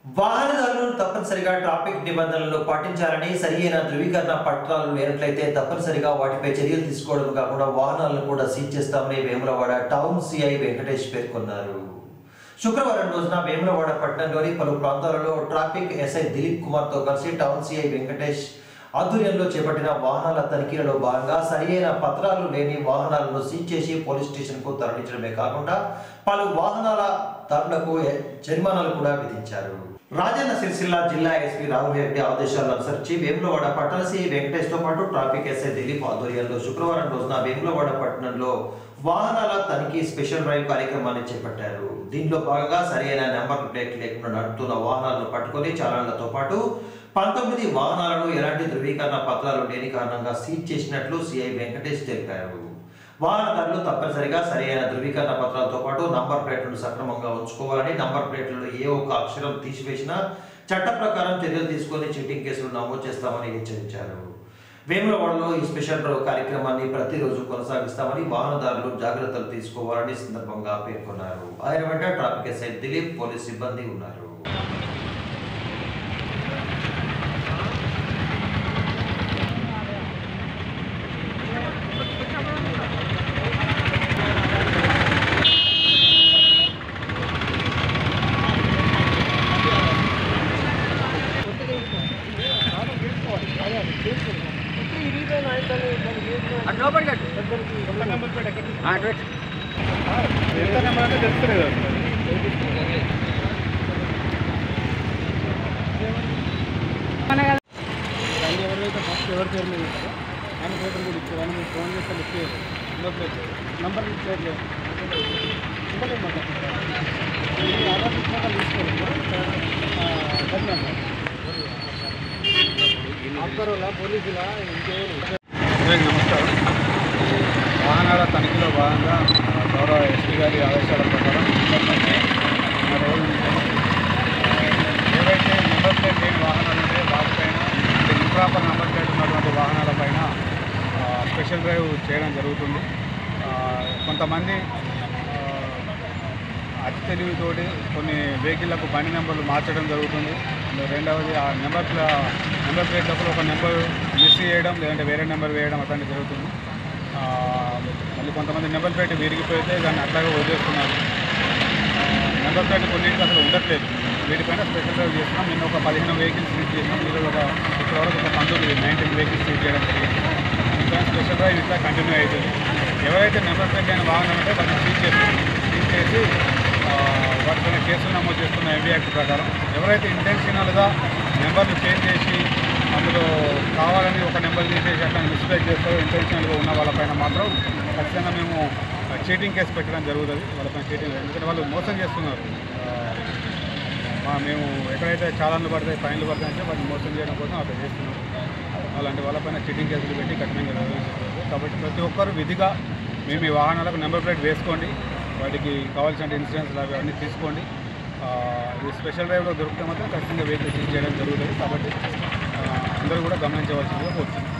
వాహనదారులు తప్పనిసరిగా ట్రాఫిక్ నిబంధనలను పాటించాలని సరియైన ధృవీకరణ పత్రాలు లేనట్లయితే తప్పనిసరిగా వాటిపై చర్యలు తీసుకోవడం కాకుండా వాహనాలను కూడా సీజ్ చేస్తామని వేములవాడ టౌన్ సిఐ వెంకటేష్ పేర్కొన్నారు శుక్రవారం రోజున వేములవాడ పట్టణంలోని పలు ప్రాంతాలలో ట్రాఫిక్ ఎస్ఐ దిలీప్ కుమార్తో కలిసి టౌన్ సిఐ వెంకటేష్ ఆధ్వర్యంలో చేపట్టిన వాహనాల తనిఖీలలో భాగంగా సరియైన పత్రాలు లేని వాహనాలను సీజ్ చేసి పోలీస్ స్టేషన్కు తరలించడమే కాకుండా పలు వాహనాల దారులకు జరిమానాలు కూడా విధించారు రాజన్న సిరిసిల్ల జిల్లా ఎస్పీ రాహుల్ రెడ్డి ఆదేశాలను అనుసరించి వేములవాడ పట్టణ సిఐ వెంకటేష్ తో పాటు ట్రాఫిక్ ఎస్ఐ దిలీప్ ఆధ్వర్యంలో శుక్రవారం రోజున వేములవాడ పట్టణంలో వాహనాల తనిఖీ స్పెషల్ డ్రైవ్ కార్యక్రమాన్ని చేపట్టారు దీనిలో భాగంగా సరైన నెంబర్ ప్లేట్ లేకుండా నడుపుతున్న వాహనాలను పట్టుకొని చాలన్లతో పాటు పంతొమ్మిది వాహనాలను ఎలాంటి ధృవీకరణ పత్రాలు లేని కారణంగా సీజ్ చేసినట్లు సిఐ వెంకటేష్ తెలిపారు వాహనదారులు తప్పనిసరిగా సరైన ధృవీకరణ పత్రాలతో పాటు నంబర్ ప్లేట్లను సక్రమంగా ఉంచుకోవాలని నంబర్ ప్లేట్లలో ఏ ఒక్క అక్షరం తీసివేసినా చట్ట ప్రకారం చర్యలు తీసుకొని చీటింగ్ కేసులు నమోదు చేస్తామని హెచ్చరించారు వేములవాడలో ఈ స్పెషల్ డ్రైవ్ కార్యక్రమాన్ని ప్రతిరోజు కొనసాగిస్తామని వాహనదారులు జాగ్రత్తలు తీసుకోవాలని సందర్భంగా పేర్కొన్నారు ఆయన వెంట ట్రాఫిక్ ఎస్ఐ దిలీప్ పోలీస్ సిబ్బంది ఉన్నారు ఎంత నెంబర్ అంటే తెలుస్తలేదు దాన్ని ఎవరైతే ఫస్ట్ ఎవరి పేరు మీద ఉంటారో ఆయన ఫోటో కూడా ఇచ్చారు ఆయన మీరు ఫోన్ చేస్తే లిఫ్ట్ చేయరు నెంబర్ ప్లేట్ నంబర్ లిఫ్ట్ చేయట్లేదు ఇంకోటి మాట్లాడుతున్నారు ఆధార్ పుస్తకాలు తీసుకోవాలి ఆఫ్కరోలా పోలీసులా ఇంకేరు అందరికీ నమస్కారం వాహనాల తనిఖీలో భాగంగా ఆ, గౌరవ ఎస్పీ గారి ఆదేశాల ప్రకారం మన రోజు ఏవైతే నెంబర్ ప్లేట్ లేని వాహనాలు ఉంటాయో వాటిపైన అంటే ఇంప్రాపర్ నెంబర్ ప్లేట్ ఉన్నటువంటి వాహనాలపైన ఆ, స్పెషల్ డ్రైవ్ చేయడం జరుగుతుంది ఆ, కొంతమంది ఆ, అతి తెలివితోటి కొన్ని వెహికల్లకు బండి నెంబర్లు మార్చడం జరుగుతుంది రెండవది ఆ నెంబర్ ప్లా నెంబర్ ప్లేట్ లోపల ఒక నెంబర్ మిస్ చేయడం లేదంటే వేరే నెంబర్ వేయడం అట్లాంటివి జరుగుతుంది ఆ, మళ్ళీ కొంతమంది నెంబర్ ప్లేట్ విరిగిపోతే దాన్ని అట్లాగే వదిలేస్తున్నారు ఆ, నెంబర్ ప్లేట్ కొన్నింటికి అసలు ఉండట్లేదు వీటిపైన స్పెషల్ డ్రైవ్ చేస్తున్నాం నిన్న ఒక పదిహేను వెహికల్స్ సీజ్ చేసినాం ఈరోజు ఒక ఇప్పటి వరకు ఒక పంతొమ్మిది నైన్టీన్ వెహికల్స్ సీజ్ చేయడం జరిగింది ఇంకా స్పెషల్ డ్రైవ్ ఇట్లా కంటిన్యూ అవుతుంది ఎవరైతే నెంబర్ ప్లేట్ లేని వాహనం ఉంటే వాటిని సీజ్ చేస్తున్నాం సీజ్ చేసి ఆ, వాటిపైన కేసులు నమోదు చేస్తున్న ఎంబీ యాక్ట్ ప్రకారం ఎవరైతే ఇంటెన్షనల్గా నెంబర్లు చేంజ్ చేసి అందులో కావాలని ఒక నెంబర్ తీసేసి అట్లా మిస్టేక్ చేస్తారో ఇంటెన్షనల్గా ఉన్న వాళ్ళపైన మాత్రం ఖచ్చితంగా మేము చీటింగ్ కేసు పెట్టడం జరుగుతుంది వాళ్ళపైన చీటింగ్ ఎందుకంటే వాళ్ళు మోసం చేస్తున్నారు ఆ, మా మేము ఎక్కడైతే చాలాన్లు పడతాయి ఫైన్లు పడతాయంటే వాటిని మోసం చేయడం కోసం అట్లా చేస్తున్నాం అలాంటి వాళ్ళపైన చీటింగ్ కేసులు పెట్టి కఠినంగా వ్యవహరించకూడదు కాబట్టి ప్రతి ఒక్కరు విధిగా మేము ఈ వాహనాలకు నెంబర్ ప్లేట్ వేసుకోండి వాటికి కావాల్సిన ఇన్సూరెన్స్ అవి అన్నీ తీసుకోండి ఆ, ఈ స్పెషల్ డ్రైవ్లో దొరికితే మాత్రం ఖచ్చితంగా వెహికల్ సీజ్ చేయడం జరుగుతుంది కాబట్టి ఆ, అందరూ కూడా గమనించవలసిందిగా కోరుతున్నాను